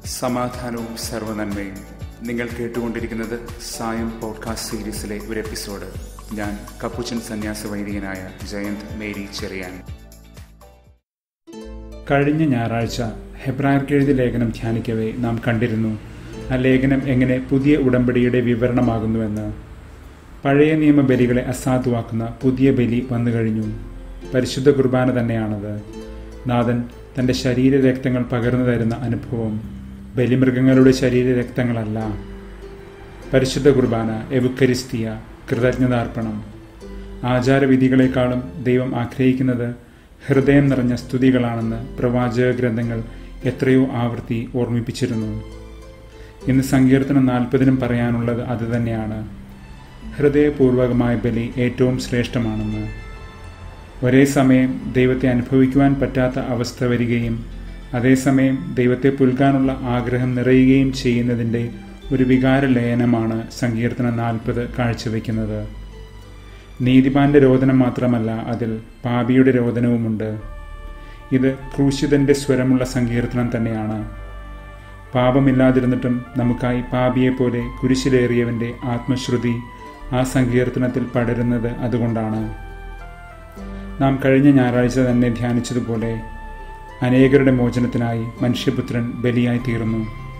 സമാധാനവും സർവനന്മയും നിങ്ങൾ കേട്ടുകൊണ്ടിരിക്കുന്നത് സായം പോഡ്കാസ്റ്റ് സീരീസിലെ ഒരു എപ്പിസോഡ് ഞാൻ കപ്പുച്ചൻ സന്യാസ വൈദികനായ ജയന്ത് മേരി ചെറിയാൻ കഴിഞ്ഞ ഞായറാഴ്ച ഹെബ്രായർക്ക് എഴുതിയ ലേഖനം ധ്യാനിക്കവേ നാം കണ്ടിരുന്നു ആ ലേഖനം എങ്ങനെ പുതിയ ഉടമ്പടിയുടെ വിവരണമാകുന്നുവെന്ന് പഴയ നിയമ ബലികളെ അസാധുവാക്കുന്ന പുതിയ ബലി വന്നു കഴിഞ്ഞു പരിശുദ്ധ കുർബാന തന്നെയാണത് നാഥൻ തൻ്റെ ശരീരരക്തങ്ങൾ പകർന്നു തരുന്ന അനുഭവം ബലിമൃഗങ്ങളുടെ ശരീരരക്തങ്ങളല്ല പരിശുദ്ധ കുർബാന എവുക്കരിസ്തിയ കൃതജ്ഞതാർപ്പണം ആചാരവിധികളെക്കാളും ദൈവം ആഗ്രഹിക്കുന്നത് ഹൃദയം നിറഞ്ഞ സ്തുതികളാണെന്ന് പ്രവാചക ഗ്രന്ഥങ്ങൾ എത്രയോ ആവൃത്തി ഓർമ്മിപ്പിച്ചിരുന്നു ഇന്ന് സങ്കീർത്തനം നാൽപ്പതിനും പറയാനുള്ളത് അതുതന്നെയാണ് ഹൃദയപൂർവകമായ ബലി ഏറ്റവും ശ്രേഷ്ഠമാണെന്ന് ഒരേ സമയം ദൈവത്തെ അനുഭവിക്കുവാൻ പറ്റാത്ത അവസ്ഥ വരികയും അതേസമയം ദൈവത്തെ പുൽകാനുള്ള ആഗ്രഹം നിറയുകയും ചെയ്യുന്നതിൻ്റെ ഒരു വികാര ലയനമാണ് സങ്കീർത്തനം നാൽപ്പത് കാഴ്ചവെക്കുന്നത് നീതിമാന്റെ രോദനം മാത്രമല്ല അതിൽ പാപിയുടെ രോദനവുമുണ്ട് ഇത് ക്രൂശിതന്റെ സ്വരമുള്ള സങ്കീർത്തനം തന്നെയാണ് പാപമില്ലാതിരുന്നിട്ടും നമുക്കായി പാപിയെപ്പോലെ കുരിശിലേറിയവന്റെ ആത്മശ്രുതി ആ സങ്കീർത്തനത്തിൽ പടരുന്നത് അതുകൊണ്ടാണ് നാം കഴിഞ്ഞ ഞായറാഴ്ച തന്നെ ധ്യാനിച്ചതുപോലെ അനേകരുടെ മോചനത്തിനായി മനുഷ്യപുത്രൻ ബലിയായി തീർന്നു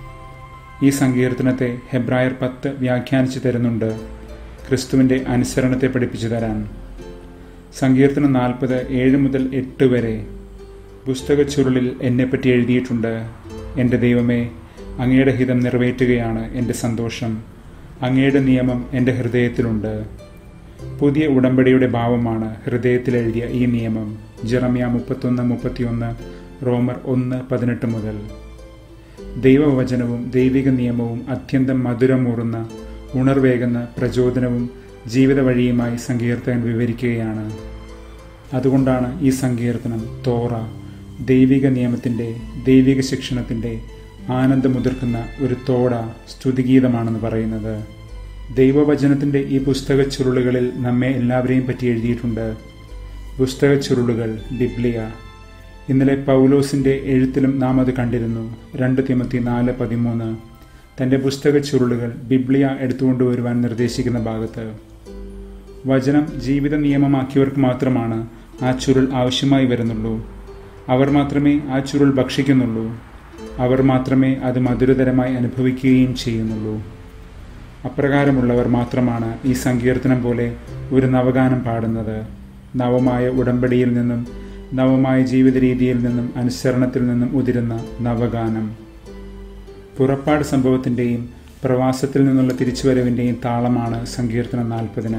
ഈ സങ്കീർത്തനത്തെ ഹെബ്രായർ പത്ത് വ്യാഖ്യാനിച്ചു തരുന്നുണ്ട് ക്രിസ്തുവിൻ്റെ അനുസരണത്തെ പഠിപ്പിച്ചു തരാൻ സങ്കീർത്തനം നാൽപ്പത് ഏഴ് മുതൽ എട്ട് വരെ പുസ്തക ചുരുളിൽ എന്നെപ്പറ്റി എഴുതിയിട്ടുണ്ട് എൻ്റെ ദൈവമേ അങ്ങയുടെ ഹിതം നിറവേറ്റുകയാണ് എൻ്റെ സന്തോഷം അങ്ങയുടെ നിയമം എൻ്റെ ഹൃദയത്തിലുണ്ട് പുതിയ ഉടമ്പടിയുടെ ഭാവമാണ് ഹൃദയത്തിൽ എഴുതിയ ഈ നിയമം ജെറമിയ മുപ്പത്തൊന്ന് മുപ്പത്തിയൊന്ന് റോമർ ഒന്ന് പതിനെട്ട് മുതൽ ദൈവവചനവും ദൈവിക നിയമവും അത്യന്തം മധുരമൂറുന്ന ഉണർവേകുന്ന പ്രചോദനവും ജീവിത വഴിയുമായി സങ്കീർത്തകൻ വിവരിക്കുകയാണ് അതുകൊണ്ടാണ് ഈ സങ്കീർത്തനം തോറ ദൈവിക നിയമത്തിൻ്റെ ദൈവിക ശിക്ഷണത്തിൻ്റെ ആനന്ദമുതിർക്കുന്ന ഒരു തോട സ്തുതിഗീതമാണെന്ന് പറയുന്നത് ദൈവവചനത്തിൻ്റെ ഈ പുസ്തക ചുരുളുകളിൽ നമ്മെ എല്ലാവരെയും പറ്റി എഴുതിയിട്ടുണ്ട് പുസ്തക ചുരുളുകൾ ബിബ്ലിയ ഇന്നലെ പൗലോസിൻ്റെ എഴുത്തിലും നാം അത് കണ്ടിരുന്നു രണ്ട് തിമത്തി നാല് പതിമൂന്ന് തൻ്റെ പുസ്തക ചുരുളുകൾ ബിബ്ലിയ എടുത്തുകൊണ്ടുവരുവാൻ നിർദ്ദേശിക്കുന്ന ഭാഗത്ത് വചനം ജീവിത നിയമമാക്കിയവർക്ക് മാത്രമാണ് ആ ചുരുൾ ആവശ്യമായി വരുന്നുള്ളൂ അവർ മാത്രമേ ആ ചുരുൾ ഭക്ഷിക്കുന്നുള്ളൂ അവർ മാത്രമേ അത് മധുരതരമായി അനുഭവിക്കുകയും ചെയ്യുന്നുള്ളൂ അപ്രകാരമുള്ളവർ മാത്രമാണ് ഈ സങ്കീർത്തനം പോലെ ഒരു നവഗാനം പാടുന്നത് നവമായ ഉടമ്പടിയിൽ നിന്നും നവമായ ജീവിത രീതിയിൽ നിന്നും അനുസരണത്തിൽ നിന്നും ഉതിരുന്ന നവഗാനം പുറപ്പാട് സംഭവത്തിൻ്റെയും പ്രവാസത്തിൽ നിന്നുള്ള തിരിച്ചുവരവിൻ്റെയും താളമാണ് സങ്കീർത്തനം നാൽപ്പതിന്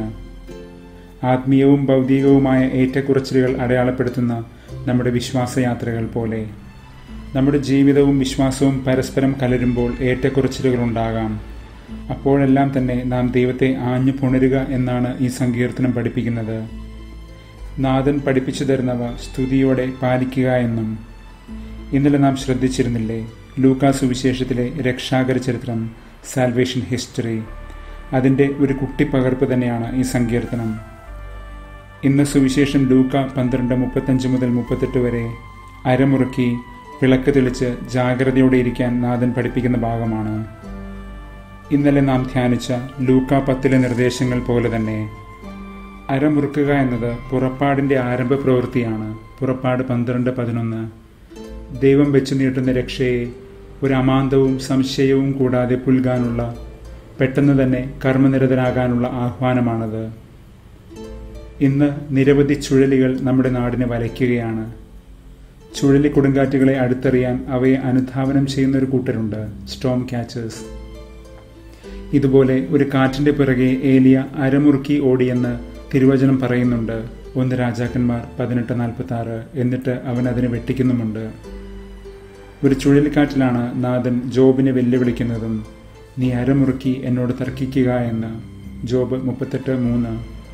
ആത്മീയവും ഭൗതികവുമായ ഏറ്റക്കുറച്ചിലുകൾ അടയാളപ്പെടുത്തുന്ന നമ്മുടെ വിശ്വാസയാത്രകൾ പോലെ നമ്മുടെ ജീവിതവും വിശ്വാസവും പരസ്പരം കലരുമ്പോൾ ഏറ്റക്കുറച്ചിലുകൾ ഉണ്ടാകാം അപ്പോഴെല്ലാം തന്നെ നാം ദൈവത്തെ ആഞ്ഞു പുണരുക എന്നാണ് ഈ സങ്കീർത്തനം പഠിപ്പിക്കുന്നത് നാഥൻ പഠിപ്പിച്ചു തരുന്നവ സ്തുതിയോടെ പാലിക്കുക എന്നും ഇന്നലെ നാം ശ്രദ്ധിച്ചിരുന്നില്ലേ ലൂക്കാ സുവിശേഷത്തിലെ രക്ഷാകര ചരിത്രം സാൽവേഷൻ ഹിസ്റ്ററി അതിൻ്റെ ഒരു കുട്ടിപ്പകർപ്പ് തന്നെയാണ് ഈ സങ്കീർത്തനം ഇന്ന് സുവിശേഷം ലൂക്ക പന്ത്രണ്ട് മുപ്പത്തഞ്ച് മുതൽ മുപ്പത്തെട്ട് വരെ അരമുറുക്കി വിളക്ക് തെളിച്ച് ജാഗ്രതയോടെ ഇരിക്കാൻ നാഥൻ പഠിപ്പിക്കുന്ന ഭാഗമാണ് ഇന്നലെ നാം ധ്യാനിച്ച ലൂക്ക പത്തിലെ നിർദ്ദേശങ്ങൾ പോലെ തന്നെ അരമുറുക്കുക എന്നത് പുറപ്പാടിൻ്റെ ആരംഭ പ്രവൃത്തിയാണ് പുറപ്പാട് പന്ത്രണ്ട് പതിനൊന്ന് ദൈവം വെച്ചു നീട്ടുന്ന രക്ഷയെ ഒരു അമാന്തവും സംശയവും കൂടാതെ പുൽകാനുള്ള പെട്ടെന്ന് തന്നെ കർമ്മനിരതരാകാനുള്ള ആഹ്വാനമാണത് ഇന്ന് നിരവധി ചുഴലികൾ നമ്മുടെ നാടിനെ വലയ്ക്കുകയാണ് ചുഴലി കൊടുങ്കാറ്റുകളെ അടുത്തറിയാൻ അവയെ അനുധാവനം ചെയ്യുന്ന ഒരു കൂട്ടരുണ്ട് സ്റ്റോം ക്യാച്ചേഴ്സ് ഇതുപോലെ ഒരു കാറ്റിന്റെ പിറകെ ഏലിയ അരമുറുക്കി ഓടിയെന്ന് തിരുവചനം പറയുന്നുണ്ട് ഒന്ന് രാജാക്കന്മാർ പതിനെട്ട് നാൽപ്പത്തി ആറ് എന്നിട്ട് അവൻ അതിനെ വെട്ടിക്കുന്നുമുണ്ട് ഒരു ചുഴലിക്കാറ്റിലാണ് നാഥൻ ജോബിനെ വെല്ലുവിളിക്കുന്നതും നീ അരമുറുക്കി എന്നോട് തർക്കിക്കുക എന്ന് ജോബ് മുപ്പത്തെട്ട് മൂന്ന്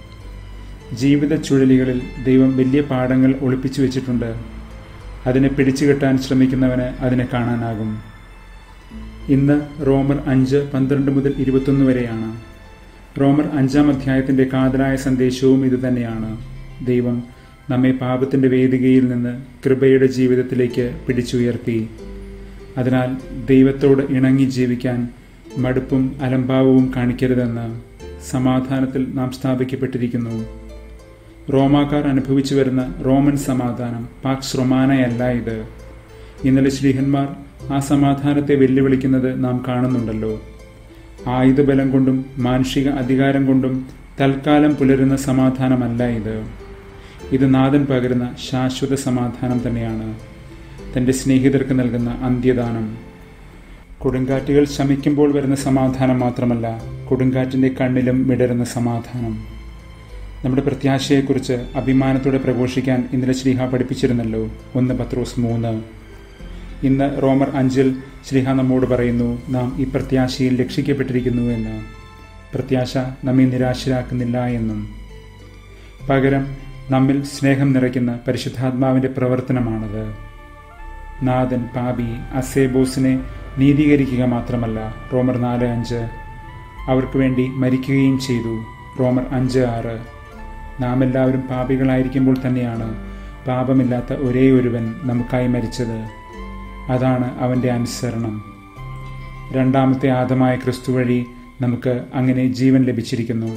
ജീവിത ചുഴലികളിൽ ദൈവം വലിയ പാഠങ്ങൾ ഒളിപ്പിച്ചു വെച്ചിട്ടുണ്ട് അതിനെ പിടിച്ചുകെട്ടാൻ ശ്രമിക്കുന്നവന് അതിനെ കാണാനാകും ഇന്ന് റോമർ അഞ്ച് പന്ത്രണ്ട് മുതൽ ഇരുപത്തൊന്ന് വരെയാണ് റോമർ അഞ്ചാം അധ്യായത്തിന്റെ കാതലായ സന്ദേശവും ഇതുതന്നെയാണ് ദൈവം നമ്മെ പാപത്തിന്റെ വേദികയിൽ നിന്ന് കൃപയുടെ ജീവിതത്തിലേക്ക് പിടിച്ചുയർത്തി അതിനാൽ ദൈവത്തോട് ഇണങ്ങി ജീവിക്കാൻ മടുപ്പും അലംഭാവവും കാണിക്കരുതെന്ന് സമാധാനത്തിൽ നാം സ്ഥാപിക്കപ്പെട്ടിരിക്കുന്നു റോമാക്കാർ അനുഭവിച്ചു വരുന്ന റോമൻ സമാധാനം പാക്സ് റൊമാനയല്ല ഇത് ഇന്നലെ ശ്രീഹന്മാർ ആ സമാധാനത്തെ വെല്ലുവിളിക്കുന്നത് നാം കാണുന്നുണ്ടല്ലോ ആയുധബലം കൊണ്ടും മാനുഷിക അധികാരം കൊണ്ടും തൽക്കാലം പുലരുന്ന സമാധാനമല്ല ഇത് ഇത് നാഥൻ പകരുന്ന ശാശ്വത സമാധാനം തന്നെയാണ് തൻ്റെ സ്നേഹിതർക്ക് നൽകുന്ന അന്ത്യദാനം കൊടുങ്കാറ്റുകൾ ശമിക്കുമ്പോൾ വരുന്ന സമാധാനം മാത്രമല്ല കൊടുങ്കാറ്റിൻ്റെ കണ്ണിലും വിടരുന്ന സമാധാനം നമ്മുടെ പ്രത്യാശയെക്കുറിച്ച് അഭിമാനത്തോടെ പ്രഘോഷിക്കാൻ ഇന്നലെ ശ്രീഹ പഠിപ്പിച്ചിരുന്നല്ലോ ഒന്ന് പത്രോസ് മൂന്ന് ഇന്ന് റോമർ അഞ്ചിൽ ശ്രീഹ നമ്മോട് പറയുന്നു നാം ഈ പ്രത്യാശയിൽ രക്ഷിക്കപ്പെട്ടിരിക്കുന്നു എന്ന് പ്രത്യാശ നമ്മെ നിരാശരാക്കുന്നില്ല എന്നും പകരം നമ്മിൽ സ്നേഹം നിറയ്ക്കുന്ന പരിശുദ്ധാത്മാവിൻ്റെ പ്രവർത്തനമാണത് നാഥൻ പാപി അസേബോസിനെ നീതീകരിക്കുക മാത്രമല്ല റോമർ നാല് അഞ്ച് അവർക്ക് വേണ്ടി മരിക്കുകയും ചെയ്തു റോമർ അഞ്ച് ആറ് നാം എല്ലാവരും പാപികളായിരിക്കുമ്പോൾ തന്നെയാണ് പാപമില്ലാത്ത ഒരേ ഒരുവൻ നമുക്കായി മരിച്ചത് അതാണ് അവൻ്റെ അനുസരണം രണ്ടാമത്തെ ആദമായ ക്രിസ്തു വഴി നമുക്ക് അങ്ങനെ ജീവൻ ലഭിച്ചിരിക്കുന്നു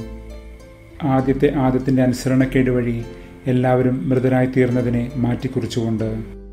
ആദ്യത്തെ ആദത്തിൻ്റെ അനുസരണക്കേട് വഴി എല്ലാവരും മൃതരായി തീർന്നതിനെ മാറ്റിക്കുറിച്ചുകൊണ്ട്